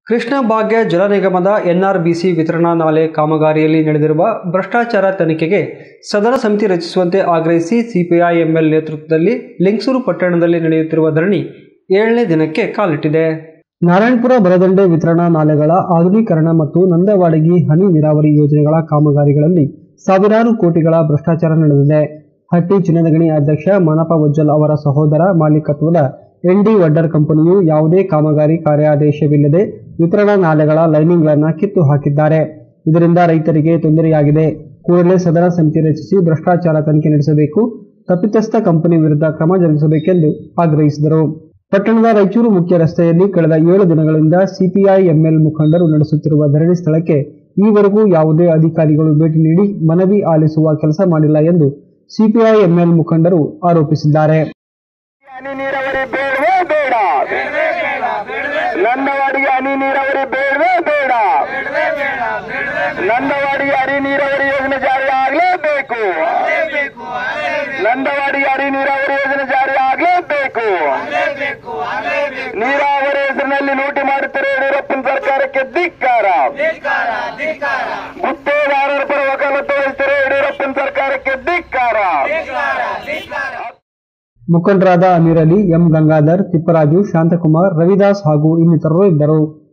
ಕೃಷ್ಣ ಭಾಗ್ಯ ಜಲ ನಿಗಮದ ಎನ್ಆರ್ಬಿಸಿ ವಿತರಣಾ ನಾಲೆ ಕಾಮಗಾರಿಯಲ್ಲಿ ನಡೆದಿರುವ ಭ್ರಷ್ಟಾಚಾರ ತನಿಖೆಗೆ ಸದನ ಸಮಿತಿ ರಚಿಸುವಂತೆ ಆಗ್ರಹಿಸಿ ಸಿಪಿಐಎಂಎಲ್ ನೇತೃತ್ವದಲ್ಲಿ ಲಿಂಗಸೂರು ಪಟ್ಟಣದಲ್ಲಿ ನಡೆಯುತ್ತಿರುವ ಧರಣಿ ಏಳನೇ ದಿನಕ್ಕೆ ಕಾಲಿಟ್ಟಿದೆ ನಾರಾಯಣಪುರ ಬರದಂಡೆ ವಿತರಣಾ ನಾಲೆಗಳ ಆಧುನೀಕರಣ ಮತ್ತು ನಂದವಾಡಗಿ ಹನಿ ನೀರಾವರಿ ಯೋಜನೆಗಳ ಕಾಮಗಾರಿಗಳಲ್ಲಿ ಸಾವಿರಾರು ಕೋಟಿಗಳ ಭ್ರಷ್ಟಾಚಾರ ನಡೆದಿದೆ ಹಟ್ಟಿ ಚಿನ್ನದ ಗಣಿ ಅಧ್ಯಕ್ಷ ಮಾನಪ್ಪ ವಜ್ಜಲ್ ಅವರ ಸಹೋದರ ಮಾಲೀಕತ್ವದ ಎನ್ಡಿ ವಡ್ಡರ್ ಕಂಪನಿಯು ಯಾವುದೇ ಕಾಮಗಾರಿ ಕಾರ್ಯಾದೇಶವಿಲ್ಲದೆ ವಿತರಣಾ ನಾಲೆಗಳ ಲೈನಿಂಗ್ಗಳನ್ನು ಕಿತ್ತು ಹಾಕಿದ್ದಾರೆ ಇದರಿಂದ ರೈತರಿಗೆ ತೊಂದರೆಯಾಗಿದೆ ಕೂಡಲೇ ಸದನ ಸಮಿತಿ ರಚಿಸಿ ಭ್ರಷ್ಟಾಚಾರ ತನಿಖೆ ನಡೆಸಬೇಕು ತಪ್ಪಿತಸ್ಥ ಕಂಪನಿ ವಿರುದ್ಧ ಕ್ರಮ ಜರುಗಿಸಬೇಕೆಂದು ಆಗ್ರಹಿಸಿದರು ಪಟ್ಟಣದ ರಾಯಚೂರು ಮುಖ್ಯ ರಸ್ತೆಯಲ್ಲಿ ಕಳೆದ ಏಳು ದಿನಗಳಿಂದ ಸಿಪಿಐಎಂಎಲ್ ಮುಖಂಡರು ನಡೆಸುತ್ತಿರುವ ಧರಣಿ ಸ್ಥಳಕ್ಕೆ ಈವರೆಗೂ ಯಾವುದೇ ಅಧಿಕಾರಿಗಳು ಭೇಟಿ ನೀಡಿ ಮನವಿ ಆಲಿಸುವ ಕೆಲಸ ಮಾಡಿಲ್ಲ ಎಂದು ಸಿಪಿಐಎಂಎಲ್ ಮುಖಂಡರು ಆರೋಪಿಸಿದ್ದಾರೆ ಹನಿ ನೀರಾವರಿ ಬೇಡವೇ ಬೇಡ ನನ್ನವಾಡಿಗೆ ಹನಿ ನೀರಾವರಿ ಬೇಡವೇ ಬೇಡ ನಂದವಾಡಿಗೆ ಹನಿ ನೀರಾವರಿ ಯೋಜನೆ ಜಾರಿ ಆಗಲೇಬೇಕು ನಂದವಾಡಿಗೆ ಹನಿ ನೀರಾವರಿ ಯೋಜನೆ ಜಾರಿ ಆಗಲೇಬೇಕು ನೀರಾವರಿ ಹೆಸರಿನಲ್ಲಿ ಲೂಟಿ ಮಾಡುತ್ತಿರುವ ಯಡಿಯೂರಪ್ಪನ ಸರ್ಕಾರಕ್ಕೆ ಧಿಕ್ಕಾರ ಗುತ್ತೇದಾರರ ಪರ ವಕಾಲತ್ತು ವಹಿಸುತ್ತಿರುವ ಯಡಿಯೂರಪ್ಪನ ಸರ್ಕಾರಕ್ಕೆ ಧಿಕ್ಕಾರ ಮುಖಂಡರಾದ ಅಮೀರ್ ಅಲಿ ಎಂ ಗಂಗಾಧರ್ ತಿಪ್ಪರಾಜು ಶಾಂತಕುಮಾರ್ ರವಿದಾಸ್ ಹಾಗೂ ಇನ್ನಿತರರು ಇದ್ದರು